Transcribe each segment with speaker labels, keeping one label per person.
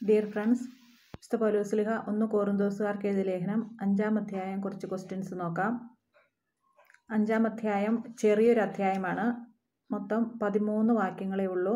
Speaker 1: Dear friends വിശുദ്ധ പൗലോസ്ലിഹ ഒന്ന് കോറിന്തോസുകാർക്ക് എഴുതിയ ലേഖനം അഞ്ചാം അധ്യായം കുറച്ച് ക്വസ്റ്റ്യൻസ് നോക്കാം അഞ്ചാം അധ്യായം ചെറിയൊരു അധ്യായമാണ് മൊത്തം പതിമൂന്ന് വാക്യങ്ങളേ ഉള്ളൂ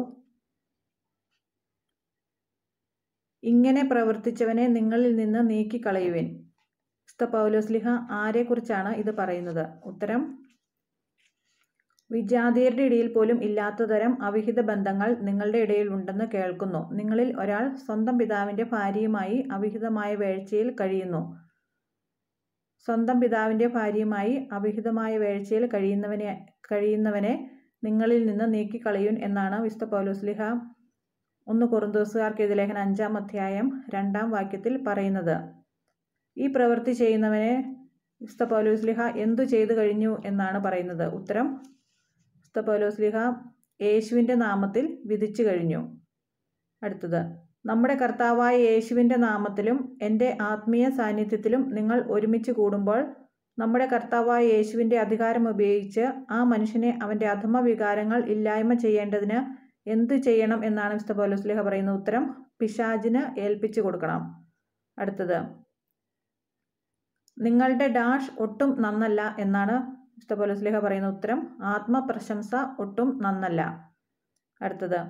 Speaker 1: ഇങ്ങനെ പ്രവർത്തിച്ചവനെ നിങ്ങളിൽ നിന്ന് നീക്കിക്കളയുവിൻ വിശുദ്ധ പൗലോസ്ലിഹ ആരെക്കുറിച്ചാണ് ഇത് പറയുന്നത് ഉത്തരം വിജാതിയരുടെ ഇടയിൽ പോലും ഇല്ലാത്ത തരം അവിഹിത ബന്ധങ്ങൾ നിങ്ങളുടെ ഇടയിൽ ഉണ്ടെന്ന് കേൾക്കുന്നു നിങ്ങളിൽ ഒരാൾ സ്വന്തം പിതാവിൻ്റെ ഭാര്യയുമായി അവിഹിതമായ വേഴ്ചയിൽ കഴിയുന്നു സ്വന്തം പിതാവിൻ്റെ ഭാര്യയുമായി അവിഹിതമായ വേഴ്ചയിൽ കഴിയുന്നവനെ കഴിയുന്നവനെ നിങ്ങളിൽ നിന്ന് നീക്കിക്കളയുൻ എന്നാണ് വിശുദ്ധ പൗലോസ്ലിഹ ഒന്ന് കുറുന്തോസുകാർക്ക് ഇത് ലേഖനം അഞ്ചാം അധ്യായം രണ്ടാം വാക്യത്തിൽ പറയുന്നത് ഈ പ്രവൃത്തി ചെയ്യുന്നവനെ വിശുദ്ധ പൗലോസ്ലിഹ എന്തു ചെയ്തു കഴിഞ്ഞു എന്നാണ് പറയുന്നത് ഉത്തരം വിശുദ്ധ പൗലോസ്ലിഹ യേശുവിൻ്റെ നാമത്തിൽ വിധിച്ചു കഴിഞ്ഞു അടുത്തത് നമ്മുടെ കർത്താവായ യേശുവിൻ്റെ നാമത്തിലും എൻ്റെ ആത്മീയ സാന്നിധ്യത്തിലും നിങ്ങൾ ഒരുമിച്ച് കൂടുമ്പോൾ നമ്മുടെ കർത്താവായ യേശുവിൻ്റെ അധികാരം ഉപയോഗിച്ച് ആ മനുഷ്യനെ അവൻ്റെ അധമ വികാരങ്ങൾ ഇല്ലായ്മ ചെയ്യേണ്ടതിന് എന്തു ചെയ്യണം എന്നാണ് വിശുദ്ധ പൗലോസ്ലിഹ പറയുന്നത് ഉത്തരം പിശാജിന് ഏൽപ്പിച്ചു കൊടുക്കണം അടുത്തത് നിങ്ങളുടെ ഡാഷ് ഒട്ടും നന്നല്ല എന്നാണ് വിശുദ്ധ പൗലോസ്ലിഹ പറയുന്ന ഉത്തരം ആത്മപ്രശംസ ഒട്ടും നന്നല്ല അടുത്തത്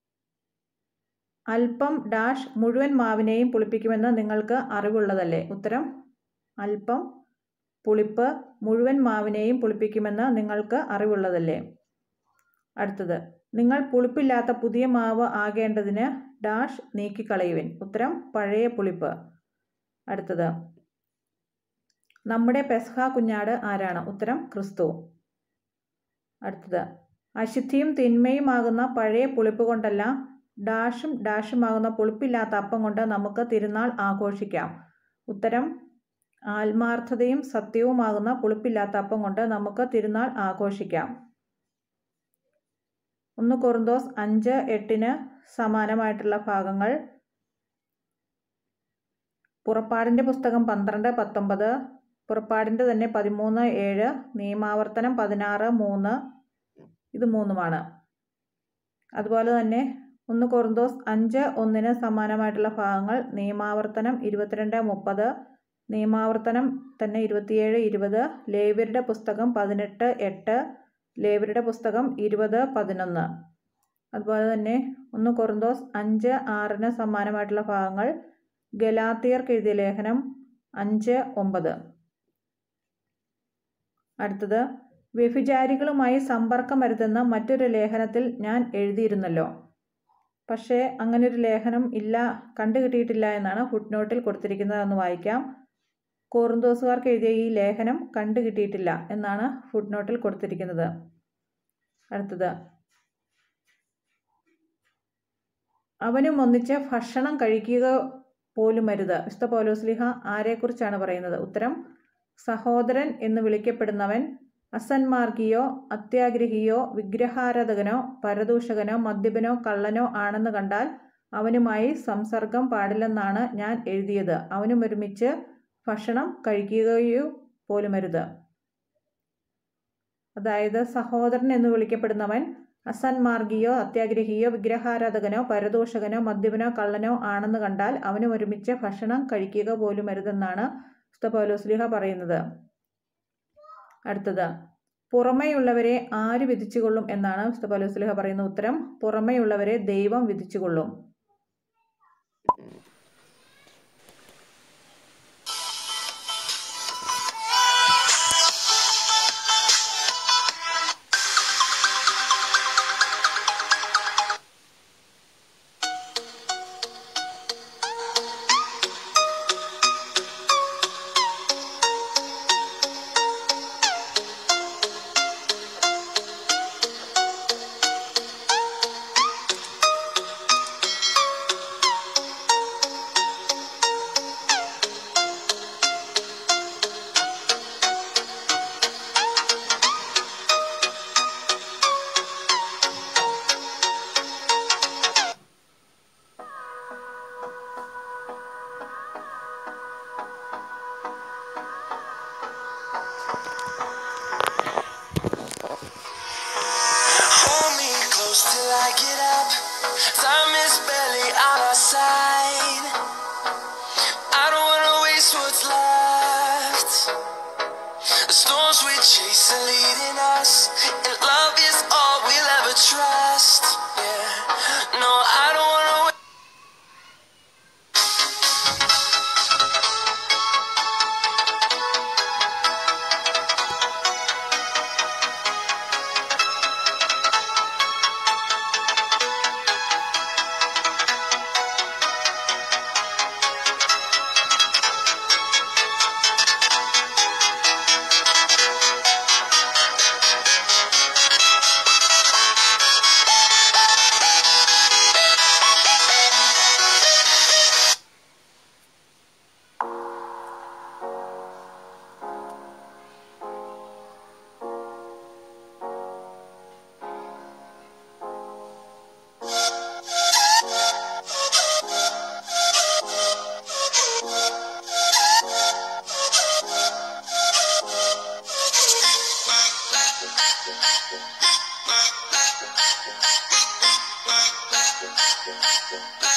Speaker 1: അല്പം ഡാഷ് മുഴുവൻ മാവിനെയും പുളിപ്പിക്കുമെന്ന് നിങ്ങൾക്ക് അറിവുള്ളതല്ലേ ഉത്തരം അല്പം പുളിപ്പ് മുഴുവൻ മാവിനെയും പുളിപ്പിക്കുമെന്ന് നിങ്ങൾക്ക് അറിവുള്ളതല്ലേ അടുത്തത് നിങ്ങൾ പുളിപ്പില്ലാത്ത പുതിയ മാവ് ആകേണ്ടതിന് ഡാഷ് നീക്കിക്കളയുവിൻ ഉത്തരം പഴയ പുളിപ്പ് അടുത്തത് നമ്മുടെ പെസ്ഹ കുഞ്ഞാട് ആരാണ് ഉത്തരം ക്രിസ്തു അടുത്തത് അശുദ്ധിയും തിന്മയുമാകുന്ന പഴയ പുളിപ്പ് കൊണ്ടല്ല ഡാഷും ഡാഷുമാകുന്ന പുളിപ്പില്ലാത്ത അപ്പം കൊണ്ട് നമുക്ക് തിരുനാൾ ആഘോഷിക്കാം ഉത്തരം ആത്മാർത്ഥതയും സത്യവുമാകുന്ന പുളിപ്പില്ലാത്ത അപ്പം കൊണ്ട് നമുക്ക് തിരുനാൾ ആഘോഷിക്കാം ഒന്ന് കൊറിന്തോസ് അഞ്ച് എട്ടിന് സമാനമായിട്ടുള്ള ഭാഗങ്ങൾ പുറപ്പാടിൻ്റെ പുസ്തകം പന്ത്രണ്ട് പത്തൊമ്പത് പുറപ്പാടിൻ്റെ തന്നെ പതിമൂന്ന് ഏഴ് നിയമാവർത്തനം പതിനാറ് മൂന്ന് ഇത് മൂന്നുമാണ് അതുപോലെ തന്നെ ഒന്ന് കൊറിന്തോസ് അഞ്ച് ഒന്നിന് സമാനമായിട്ടുള്ള ഭാഗങ്ങൾ നിയമാവർത്തനം ഇരുപത്തിരണ്ട് മുപ്പത് നിയമാവർത്തനം തന്നെ ഇരുപത്തിയേഴ് ഇരുപത് ലേവ്യരുടെ പുസ്തകം പതിനെട്ട് എട്ട് ലേവ്യരുടെ പുസ്തകം ഇരുപത് പതിനൊന്ന് അതുപോലെ തന്നെ ഒന്ന് കൊറിന്തോസ് അഞ്ച് ആറിന് സമാനമായിട്ടുള്ള ഭാഗങ്ങൾ ഗലാത്തിയർക്ക് എഴുതിയ ലേഖനം അഞ്ച് ഒമ്പത് അടുത്തത് വ്യഭിചാരികളുമായി സമ്പർക്കം വരുത്തുന്ന മറ്റൊരു ലേഖനത്തിൽ ഞാൻ എഴുതിയിരുന്നല്ലോ പക്ഷേ അങ്ങനെ ഒരു ലേഖനം ഇല്ല കണ്ടു കിട്ടിയിട്ടില്ല എന്നാണ് ഫുട്നോട്ടിൽ കൊടുത്തിരിക്കുന്നതെന്ന് വായിക്കാം കോറുന്തോസുകാർക്ക് എഴുതിയ ഈ ലേഖനം കണ്ടു കിട്ടിയിട്ടില്ല എന്നാണ് ഫുട്നോട്ടിൽ കൊടുത്തിരിക്കുന്നത് അടുത്തത് അവനും ഒന്നിച്ച് ഭക്ഷണം കഴിക്കുക പോലും അരുത് വിശുദ്ധ പൗലോസ്ലിഹ ആരെക്കുറിച്ചാണ് പറയുന്നത് ഉത്തരം സഹോദരൻ എന്ന് വിളിക്കപ്പെടുന്നവൻ അസന്മാർഗിയോ അത്യാഗ്രഹിയോ വിഗ്രഹാരാധകനോ പരദൂഷകനോ മദ്യപനോ കള്ളനോ ആണെന്ന് കണ്ടാൽ അവനുമായി സംസർഗം പാടില്ലെന്നാണ് ഞാൻ എഴുതിയത് അവനും ഒരുമിച്ച് ഭക്ഷണം കഴിക്കുകയോ പോലുമരുത് അതായത് സഹോദരൻ എന്ന് വിളിക്കപ്പെടുന്നവൻ അസന്മാർഗിയോ അത്യാഗ്രഹിയോ വിഗ്രഹാരാധകനോ പരദൂഷകനോ മദ്യപനോ കള്ളനോ ആണെന്ന് കണ്ടാൽ അവനും ഒരുമിച്ച് ഭക്ഷണം കഴിക്കുക പോലും അരുതെന്നാണ് പൗലോസ്ലിഹ പറയുന്നത് അടുത്തത് പുറമേയുള്ളവരെ ആര് വിധിച്ചുകൊള്ളും എന്നാണ് പൗലോസ്ലിഹ പറയുന്ന ഉത്തരം പുറമേയുള്ളവരെ ദൈവം വിധിച്ചുകൊള്ളും
Speaker 2: uh, uh.